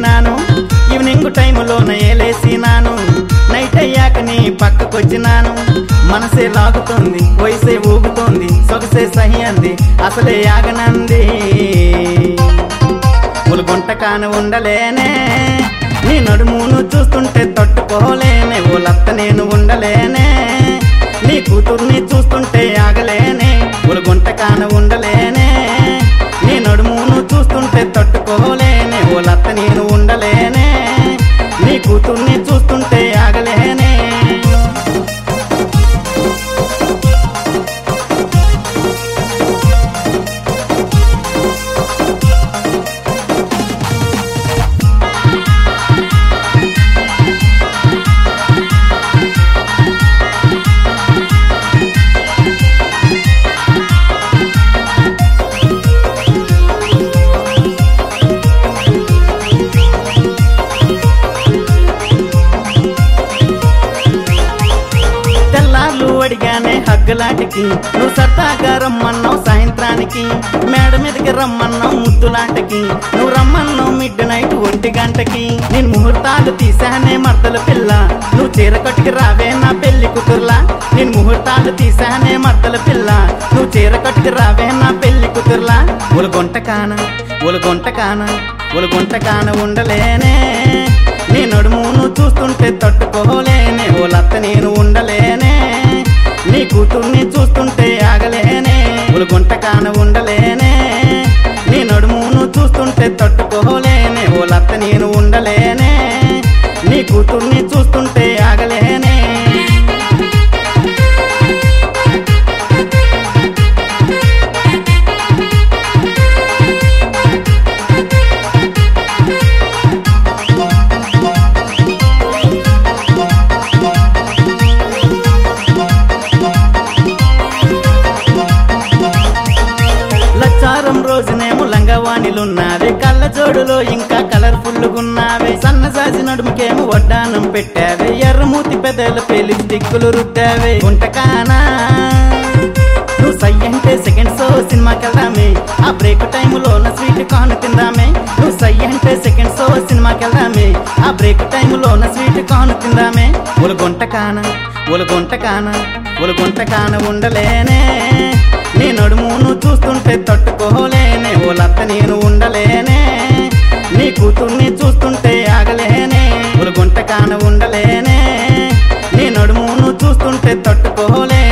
వచ్చినాను evening టైములోన ఏలేసినాను night అయ్యాక నీ పక్కకొచ్చినాను మనసే లాగుతోంది వయసే ఊగుతోంది సొగసే సహి అంది అసలే ఆగనంది ములుగుంట కాని ఉండలేనే నీ నడుమును చూస్తుంటే తట్టుకోలేనే ఓ లత్త నేను ఉండలేనే నీ కూతుర్ని చూస్తుంటే ఆగలేనే ఒలుగుంట కాన ఉండలేనే నీ నడుమును చూస్తుంటే తట్టుకోలేనే ఓ లత్త నేను ఉండలేనే నీ కూతుర్ని చూస్తుంటే ఆగలేనే తెల్లార్లు అడిగానే హగ్గులాటికి నువ్వు సరదాగా రమ్మన్నావు సాయంత్రానికి మేడ మీదకి రమ్మన్నావు ముద్దులాటకి నువ్వు రమ్మన్నావు మిడ్ నైట్ ఒంటి గంటకి నేను ముహూర్తాలు తీసానే మర్దల పిల్ల నువ్వు చీర కట్టుకి రావే నా పెళ్లి కూతుర్లా నేను ముహూర్తాలు తీసానే మర్దల పిల్ల నువ్వు చీర కట్టుకి రావే నా పెళ్లి కూతుర్లా ఒలుగొంట కాన ఒలుగొంట కాన ఒలుగొంట కాన ఉండలేనే నీ నడుమును చూస్తుంటే తట్టుకోలేనే ఓ లత్త నేను ఉండలేనే నీ కూతుర్ని చూస్తుంటే ఆగలేనే ఒలుగుంట కాన ఉండలేనే నీ నడుమును చూస్తుంటే తట్టుకోలేనే ఓ లత్త నేను ఉండలేనే నీ కూతుర్ని చూస్తుంటే ఆగలేనే లచ్చారం రోజునేమో లంగవాణిలున్నావే కళ్ళ జోడులో ఇంకా కలర్ఫుల్ గున్నావే సన్నజాజి నడుముకేమో వడ్డానం పెట్టావే ఎర్రమూతి పెదల పెళ్లి స్టిక్కులు రుద్దావే గుంటకానా నువ్వు సై అంటే సెకండ్ షో సినిమాకి వెళ్దామే ఆ బ్రేక్ టైములోన స్వీట్ కాను తిందామే నువ్వు సై అంటే సెకండ్ షో సినిమాకి వెళ్దామే ఆ బ్రేక్ టైములోన స్వీట్ కాను తిందామే ఒలుగొంట కాన ఒలుగొంట కాన ఒలుగొంట కాన ఉండలేనే నీ నడుమును చూస్తుంటే తట్టుకోలేనే ఓ లత్త నేను ఉండలేనే నీ కూతుర్ని చూస్తుంటే ఆగలేనే ఒలుగొంట కాన ఉండలేనే నీ నడుమును చూస్తుంటే తట్టుకోలే